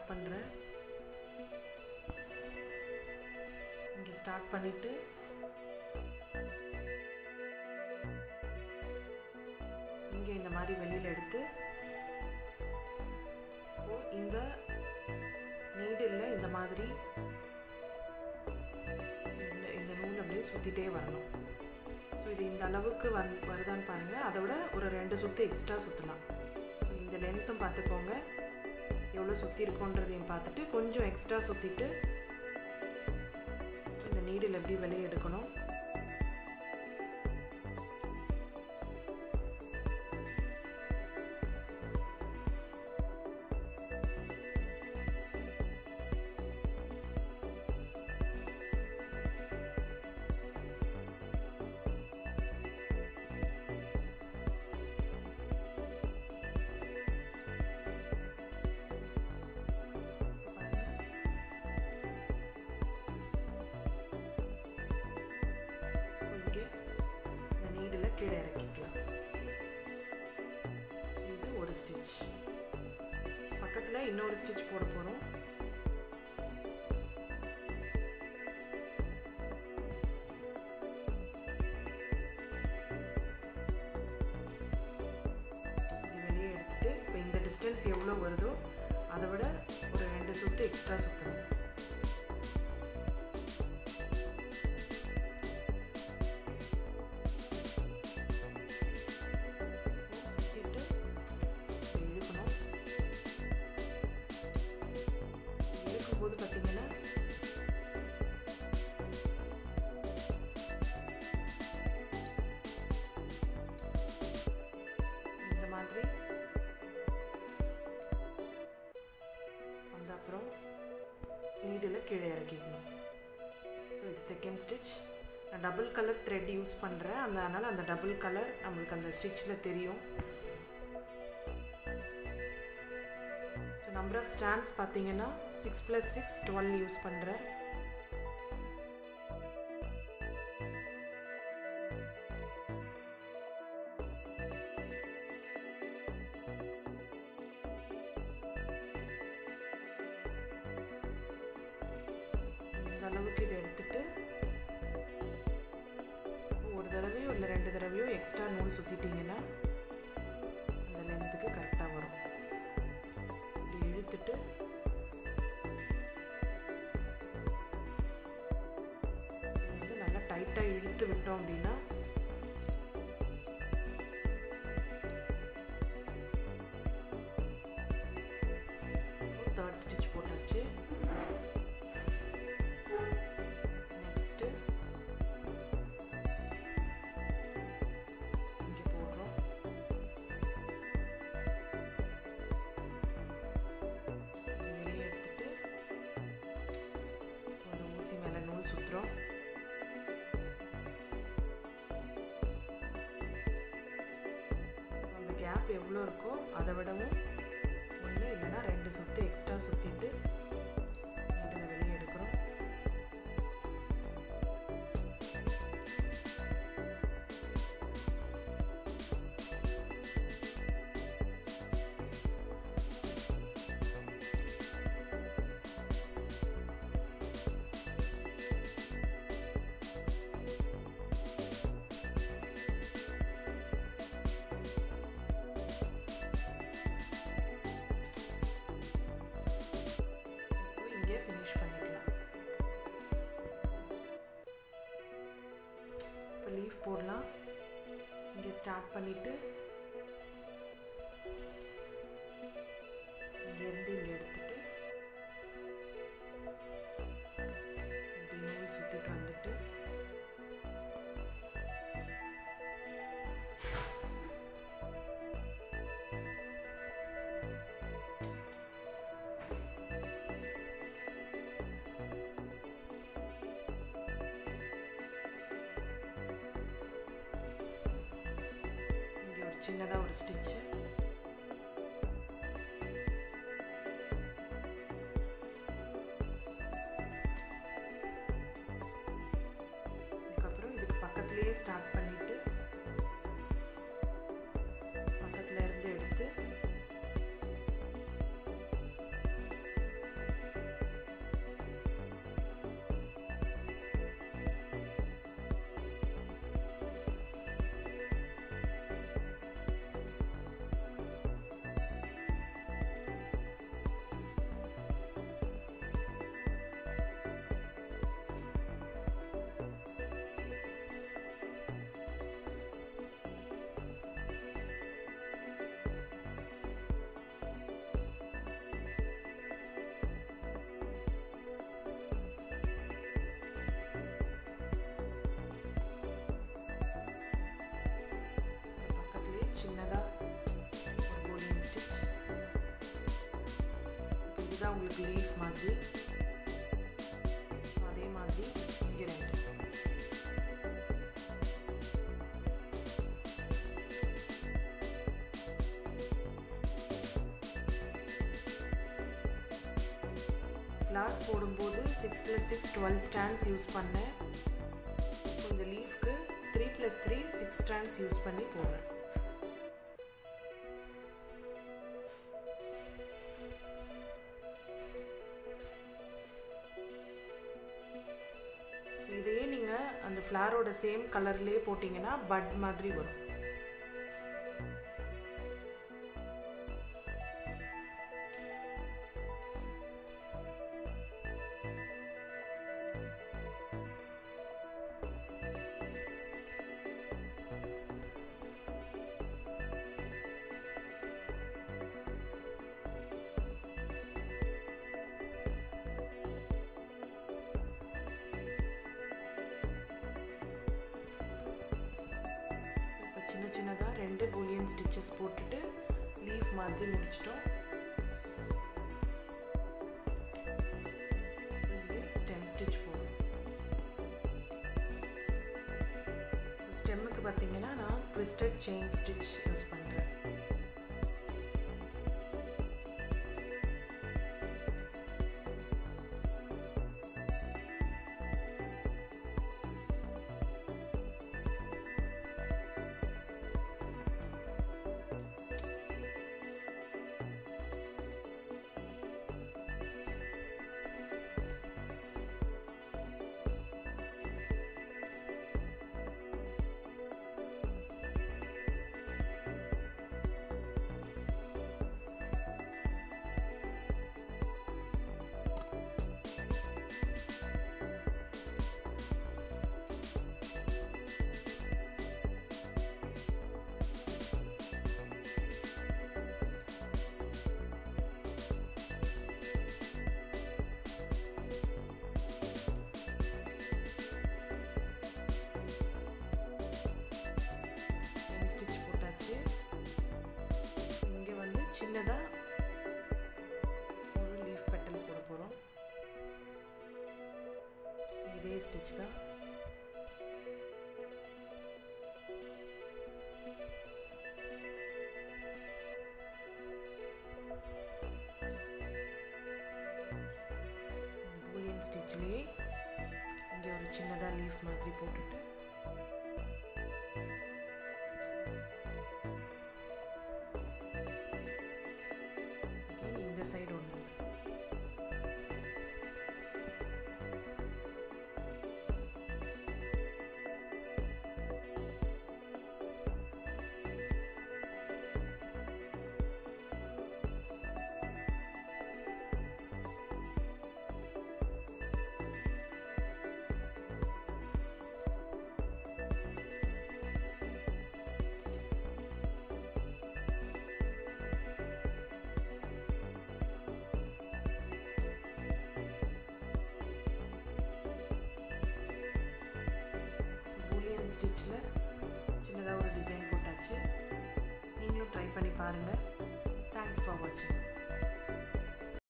start பண்ணுறேன் இங்கே start பண்ணிவிட்டு இங்கே இந்த மாதிரி வெளியில் எடுத்து இப்போ இந்த நீடில் இந்த மாதிரி இந்த இந்த நூல் அப்படியே சுற்றிட்டே வரணும் ஸோ இது இந்த அளவுக்கு வந் வருதான்னு பாருங்கள் அதை விட ஒரு ரெண்டு சுற்று எக்ஸ்ட்ரா சுற்றலாம் ஸோ இந்த லென்த்தும் பார்த்துக்கோங்க எவ்வளோ சுற்றி இருக்கோன்றதையும் பார்த்துட்டு கொஞ்சம் எக்ஸ்ட்ரா சுற்றிட்டு இந்த நீடில் எப்படி வெளியே எடுக்கணும் இங்கே இந்த நீடில் கீழே இறக்கிக்கலாம் இது ஒரு ஸ்டிச் பக்கத்தில் இன்னொரு ஸ்டிச் போட போகிறோம் வெளியே எடுத்துட்டு இப்போ இந்த டிஸ்டன்ஸ் எவ்வளோ வருதோ அதை விட ஒரு ரெண்டு சுற்று எக்ஸ்ட்ரா சுற்றணும் சுற்றிட்டு இழுக்கணும் இழுக்கும்போது பார்த்தீங்கன்னா இந்த மாதிரி அந்த அப்புறம் நீடில் கீழே இறக்கிக்கணும் ஸோ இது செகண்ட் ஸ்டிச் நான் டபுள் கலர் த்ரெட் யூஸ் பண்ணுறேன் அந்த அதனால் அந்த டபுள் கலர் நம்மளுக்கு அந்த ஸ்டிச்சில் தெரியும் ஸோ நம்பர் ஆஃப் ஸ்டாண்ட்ஸ் பார்த்தீங்கன்னா six plus six twelve use பண்ணுறேன் இந்த அளவுக்கு இதை எடுத்துட்டு ஒரு தடவையோ இல்லை ரெண்டு தடவையோ எக்ஸ்ட்ரா நூல் சுற்றிட்டிங்கன்னா அந்த லென்த்துக்கு கரெக்டாக வரும் இப்படி இழுத்துட்டு வந்து நல்லா டைட்டாக இழுத்து விட்டோம் அப்படின்னா தேர்ட் ஸ்டிச் போட்டாச்சு நெக்ஸ்ட்டு இங்கே போடுறோம் இது வெளியே எடுத்துட்டு இப்போ அந்த ஊசி மேலே நூல் சுற்றுறோம் அந்த கேப் எவ்வளோ இருக்கோ அதை விடவும் ஒன்று இல்லைன்னா ரெண்டு சுற்று எக்ஸ்ட்ரா சுற்றிட்டு இதில் வெளியே எடுக்கிறோம் இப்போ இங்கே ஃபினிஷ் பண்ணிக்கலாம் இப்போ லீஃப் போடலாம் இங்கே ஸ்டார்ட் பண்ணிவிட்டு இங்கேருந்து இங்கே எடுத்துட்டு இப்படி நூல் சுற்றிட்டு வந்துட்டு இங்கே ஒரு சின்னதாக ஒரு ஸ்டிச்சு இதுக்கப்புறம் இதுக்கு பக்கத்துலேயே ஸ்டார்ட் பண்ணிட்டு பக்கத்துல இருந்து எடுத்து தான் உங்களுக்கு லீஃப் மாதிரி அதே மாதிரி இங்கே ரெண்டு ஃப்ளார்ஸ் போடும்போது six plus six twelve strands use பண்ணேன் இந்த லீஃப்க்கு three plus three six strands use பண்ணி போடுறேன் இதையே நீங்கள் அந்த ஃப்ளாரோட சேம் கலர்லேயே போட்டிங்கன்னா பட் மாதிரி வரும் இப்போ சின்ன சின்னதாக ரெண்டு பூலியன் ஸ்டிச்சஸ் போட்டுட்டு லீஃப் மாதிரி முடிச்சிட்டோம் ஸ்டெம் ஸ்டிச் போடும் ஸ்டெம்முக்கு பார்த்தீங்கன்னா நான் ட்விஸ்டட் செயின் ஸ்டிச் யூஸ் பண்ணுறேன் செயின் ஸ்டிச் போட்டாச்சு இங்கே வந்து சின்னதாக ஒரு லீஃப் பெட்டல் போட போகிறோம் இதே ஸ்டிச் தான் பூலியன் ஸ்டிச்லேயே இங்கே ஒரு சின்னதாக லீஃப் மாதிரி போட்டுட்டு again இந்த சைடு ஒன்று பூலியன் ஸ்டிச்சில் சின்னதாக ஒரு டிசைன் போட்டாச்சு நீங்களும் ட்ரை பண்ணி பாருங்கள் தேங்க்ஸ் ஃபார் வாட்சிங்